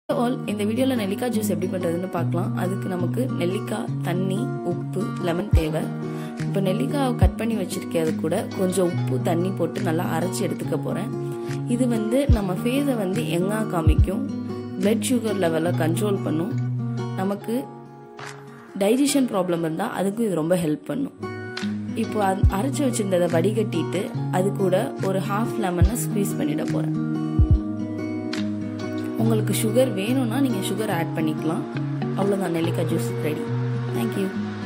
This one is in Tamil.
ஆல் இந்த வீடியோவில் நெல்லிக்காய் ஜூஸ் எப்படி பண்ணுறதுன்னு பார்க்கலாம் அதுக்கு நமக்கு நெல்லிக்காய் தண்ணி உப்பு லெமன் தேவை இப்போ நெல்லிக்காய் கட் பண்ணி வச்சுருக்கேன் அது கூட கொஞ்சம் உப்பு தண்ணி போட்டு நல்லா அரைச்சி எடுத்துக்க போகிறேன் இது வந்து நம்ம ஃபேஸை வந்து எங்கா காமிக்கும் பிளட் சுகர் லெவலை கண்ட்ரோல் பண்ணும் நமக்கு டைஜஷன் ப்ராப்ளம் இருந்தால் அதுக்கும் இது ரொம்ப ஹெல்ப் பண்ணும் இப்போ அது அரைச்சி வச்சிருந்ததை வடிகட்டிட்டு அது கூட ஒரு ஹாஃப் லெமனை ஸ்க்வீஸ் பண்ணிட போகிறேன் உங்களுக்கு சுகர் வேணும்னா நீங்கள் சுகர் ஆட் பண்ணிக்கலாம் அவ்வளோதான் நெல்லிக்காய் ஜூஸ் ரெடி தேங்க்யூ